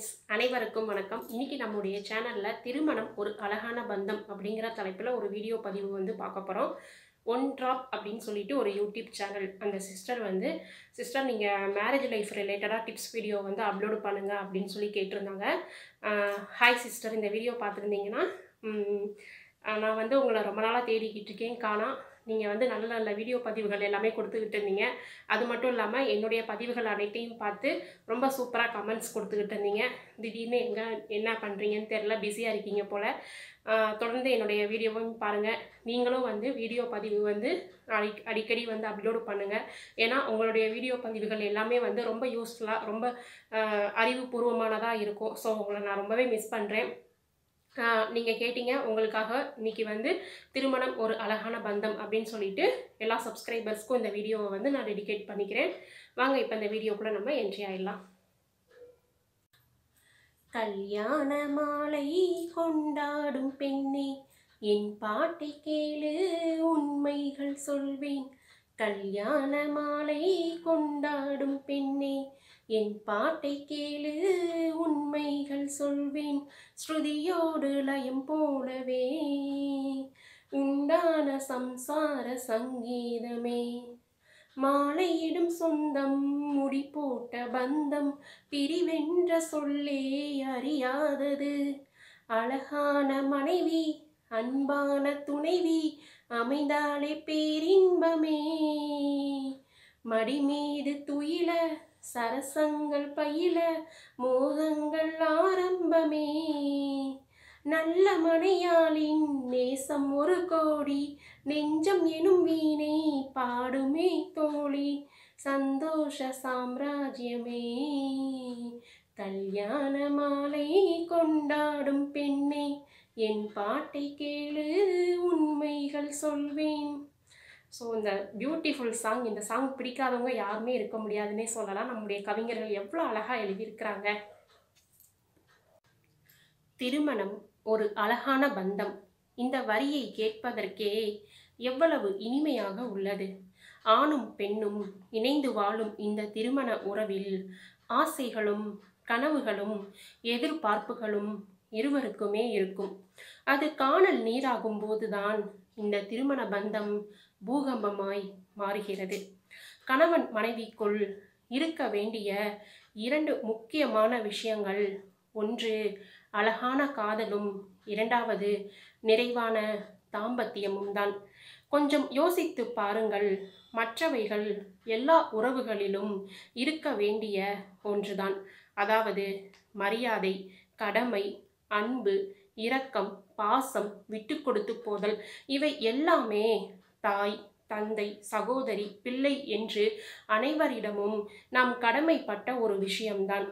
friends அனைவருக்கும் வணக்கம் இன்னைக்கு நம்முடைய சேனலில் திருமணம் ஒரு அழகான பந்தம் அப்படிங்கிற தலைப்பில் ஒரு வீடியோ பதிவு வந்து பார்க்க போகிறோம் ஒன் ட்ராப் அப்படின்னு சொல்லிட்டு ஒரு யூடியூப் சேனல் அந்த சிஸ்டர் வந்து சிஸ்டர் நீங்கள் மேரேஜ் லைஃப் ரிலேட்டடாக டிப்ஸ் வீடியோ வந்து அப்லோடு பண்ணுங்க அப்படின்னு சொல்லி கேட்டிருந்தாங்க ஹாய் சிஸ்டர் இந்த வீடியோ பார்த்துருந்தீங்கன்னா ம், ஆஹ் நான் வந்து உங்களை ரொம்ப நாளாக தேடிக்கிட்டு இருக்கேன் காணா நீங்கள் வந்து நல்ல நல்ல வீடியோ பதிவுகள் எல்லாமே கொடுத்துக்கிட்டு இருந்தீங்க அது மட்டும் இல்லாமல் என்னுடைய பதிவுகள் அனைத்தையும் பார்த்து ரொம்ப சூப்பராக கமெண்ட்ஸ் கொடுத்துக்கிட்டு இருந்தீங்க திடீர்னு எங்கே என்ன பண்ணுறீங்கன்னு தெரில பிஸியாக இருக்கீங்க போல் ஆஹ் தொடர்ந்து என்னுடைய வீடியோவும் பாருங்கள் நீங்களும் வந்து வீடியோ பதிவு வந்து அடி அடிக்கடி வந்து அப்லோடு பண்ணுங்கள் ஏன்னா உங்களுடைய வீடியோ பதிவுகள் எல்லாமே வந்து ரொம்ப யூஸ்ஃபுல்லாக ரொம்ப ஆஹ் அறிவுபூர்வமானதாக இருக்கும் ஸோ உங்களை நான் ரொம்பவே மிஸ் பண்ணுறேன் நீங்கள் கேட்டீங்க உங்களுக்காக இன்னைக்கு வந்து திருமணம் ஒரு அழகான பந்தம் அப்படின்னு சொல்லிட்டு எல்லா சப்ஸ்கிரைபர்ஸ்க்கும் இந்த வீடியோவை வந்து நான் டெடிகேட் பண்ணிக்கிறேன் வாங்க இப்போ இந்த வீடியோக்குள்ளே நம்ம என்ட்ரி ஆயிடலாம் கல்யாண மாலை கொண்டாடும் பெண்ணே என் பாட்டை கேளு உண்மைகள் சொல்வேன் கல்யாண மாலை கொண்டாடும் பெண்ணே என் பாட்டை கேளு உண்மைகள் சொல்வேன் ஸ்ருதியோடு லயம் போலவே உண்டான சம்சார சங்கீதமே மாலையிடும் சொந்தம் முடி போட்ட பந்தம் பிரிவென்ற சொல்லே அறியாதது அழகான மனைவி அன்பான துணைவி அமைந்தாலே பேரின்பமே மடி மீது துயில சரசங்கள் பயில மோகங்கள் ஆரம்பமே நல்ல மனையாளின் நேசம் ஒரு கோடி நெஞ்சம் எனும் வீணை பாடுமே தோழி சந்தோஷ சாம்ராஜ்யமே கல்யாண மாலை கொண்டாடும் பெண்ணே என் பாட்டை கேளு உண்மைகள் சொல்வேன் ஸோ இந்த பியூட்டிஃபுல் சாங் இந்த சாங் பிடிக்காதவங்க யாருமே இருக்க முடியாதுன்னே சொல்லலாம் நம்முடைய கவிஞர்கள் எவ்வளோ அழகாக எழுதியிருக்கிறாங்க திருமணம் ஒரு அழகான பந்தம் இந்த வரியை கேட்பதற்கே எவ்வளவு இனிமையாக உள்ளது ஆணும் பெண்ணும் இணைந்து வாழும் இந்த திருமண உறவில் ஆசைகளும் கனவுகளும் எதிர்பார்ப்புகளும் இருவருக்குமே இருக்கும் அது காணல் நீராகும் போதுதான் இந்த திருமண பந்தம் பூகம்பமாய் மாறுகிறது கணவன் மனைவிக்குள் இருக்க வேண்டிய இரண்டு முக்கியமான விஷயங்கள் ஒன்று அழகான காதலும் இரண்டாவது நிறைவான தாம்பத்தியமும் தான் கொஞ்சம் யோசித்து பாருங்கள் மற்றவைகள் எல்லா உறவுகளிலும் இருக்க வேண்டிய ஒன்றுதான் அதாவது மரியாதை கடமை அன்பு இரக்கம் பாசம் விட்டு கொடுத்து போதல் இவை எல்லாமே தாய் தந்தை சகோதரி பிள்ளை என்று அனைவரிடமும் நாம் கடமைப்பட்ட ஒரு விஷயம்தான்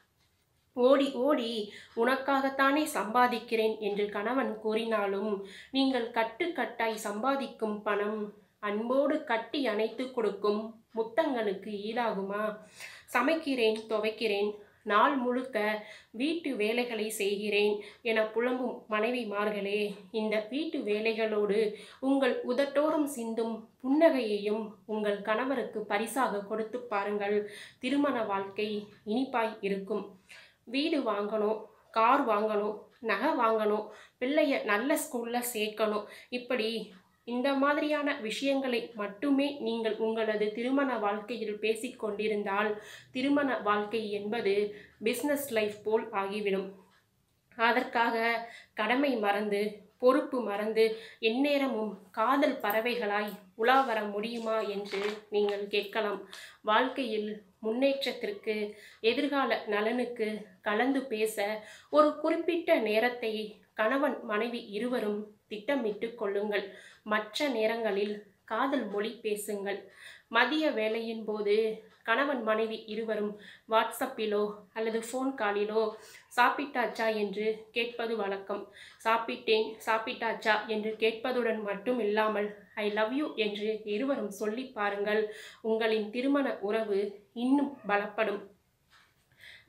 ஓடி ஓடி உனக்காகத்தானே சம்பாதிக்கிறேன் என்று கணவன் கூறினாலும் நீங்கள் கட்டுக்கட்டாய் சம்பாதிக்கும் பணம் அன்போடு கட்டி அணைத்து கொடுக்கும் முத்தங்களுக்கு ஈடாகுமா சமைக்கிறேன் துவைக்கிறேன் நாள் முழுக்க வீட்டு வேலைகளை செய்கிறேன் என புலம்பும் மனைவிமார்களே இந்த வீட்டு வேலைகளோடு உங்கள் உதட்டோரம் சிந்தும் புன்னகையையும் உங்கள் கணவருக்கு பரிசாக கொடுத்து பாருங்கள் திருமண வாழ்க்கை இனிப்பாய் இருக்கும் வீடு வாங்கணும் கார் வாங்கணும் நகை வாங்கணும் பிள்ளைய நல்ல ஸ்கூலில் சேர்க்கணும் இப்படி இந்த மாதிரியான விஷயங்களை மட்டுமே நீங்கள் உங்களது திருமண வாழ்க்கையில் பேசிக்கொண்டிருந்தால் திருமண வாழ்க்கை என்பது பிஸ்னஸ் லைஃப் போல் ஆகிவிடும் அதற்காக கடமை மறந்து பொறுப்பு மறந்து எந்நேரமும் காதல் பறவைகளாய் உலா வர முடியுமா என்று நீங்கள் கேட்கலாம் வாழ்க்கையில் முன்னேற்றத்திற்கு எதிர்கால நலனுக்கு கலந்து பேச ஒரு குறிப்பிட்ட நேரத்தை கணவன் மனைவி இருவரும் திட்டமிட்டு கொள்ளுங்கள் மற்ற நேரங்களில் காதல் மொழி பேசுங்கள் மதிய வேலையின் போது கணவன் மனைவி இருவரும் வாட்ஸ்அப்பிலோ அல்லது ஃபோன் காலிலோ சாப்பிட்டாச்சா என்று கேட்பது வழக்கம் சாப்பிட்டேன் சாப்பிட்டாச்சா என்று கேட்பதுடன் மட்டும் இல்லாமல் ஐ லவ் யூ என்று இருவரும் சொல்லி பாருங்கள் உங்களின் திருமண உறவு இன்னும் பலப்படும்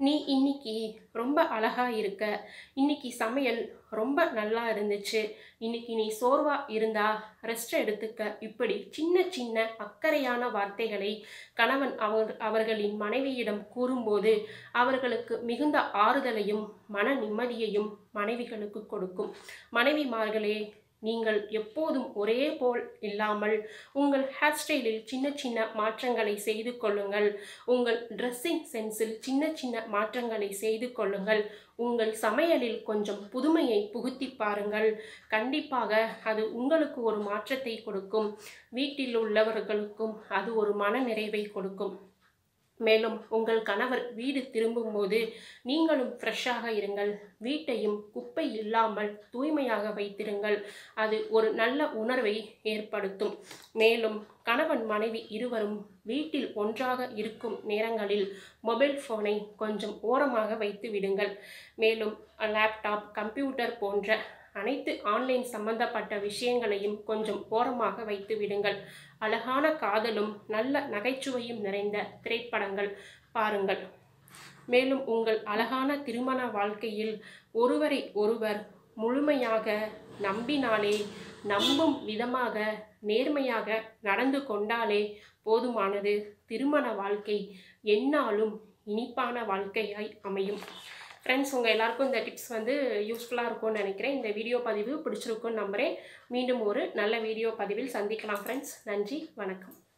நீ இன்னைக்கு ரொம்ப அழகா இருக்க இன்னைக்கு சமையல் ரொம்ப நல்லா இருந்துச்சு இன்னைக்கு நீ சோர்வா இருந்தா ரெஸ்ட் எடுத்துக்க இப்படி சின்ன சின்ன அக்கறையான வார்த்தைகளை கணவன் அவர் அவர்களின் மனைவியிடம் கூறும்போது அவர்களுக்கு மிகுந்த ஆறுதலையும் மன நிம்மதியையும் மனைவிகளுக்கு கொடுக்கும் மனைவிமார்களே நீங்கள் எப்போதும் ஒரே போல் இல்லாமல் உங்கள் ஹேர் ஸ்டைலில் சின்ன சின்ன மாற்றங்களை செய்து கொள்ளுங்கள் உங்கள் ட்ரெஸ்ஸிங் சென்ஸில் சின்ன சின்ன மாற்றங்களை செய்து கொள்ளுங்கள் உங்கள் சமையலில் கொஞ்சம் புதுமையை புகுத்தி பாருங்கள் கண்டிப்பாக அது உங்களுக்கு ஒரு மாற்றத்தை கொடுக்கும் வீட்டில் உள்ளவர்களுக்கும் அது ஒரு மன நிறைவை கொடுக்கும் மேலும் உங்கள் கணவர் வீடு திரும்பும்போது நீங்களும் ஃப்ரெஷ்ஷாக இருங்கள் வீட்டையும் குப்பை இல்லாமல் தூய்மையாக வைத்திருங்கள் அது ஒரு நல்ல உணர்வை ஏற்படுத்தும் மேலும் கணவன் மனைவி இருவரும் வீட்டில் ஒன்றாக இருக்கும் நேரங்களில் மொபைல் ஃபோனை கொஞ்சம் ஓரமாக வைத்து விடுங்கள் மேலும் லேப்டாப் கம்ப்யூட்டர் போன்ற அனைத்து ஆன்லைன் சம்பந்தப்பட்ட விஷயங்களையும் கொஞ்சம் ஓரமாக வைத்து விடுங்கள் அழகான காதலும் நல்ல நகைச்சுவையும் நிறைந்த திரைப்படங்கள் பாருங்கள் மேலும் உங்கள் அழகான திருமண வாழ்க்கையில் ஒருவரை ஒருவர் முழுமையாக நம்பினாலே நம்பும் விதமாக நேர்மையாக நடந்து கொண்டாலே போதுமானது திருமண வாழ்க்கை எந்நாளும் இனிப்பான வாழ்க்கையாய் அமையும் ஃப்ரெண்ட்ஸ் உங்கள் எல்லாருக்கும் இந்த டிப்ஸ் வந்து யூஸ்ஃபுல்லாக இருக்கும்னு நினைக்கிறேன் இந்த வீடியோ பதிவு பிடிச்சிருக்குன்னு நம்புகிறேன் மீண்டும் ஒரு நல்ல வீடியோ பதிவில் சந்திக்கலாம் ஃப்ரெண்ட்ஸ் நன்றி வணக்கம்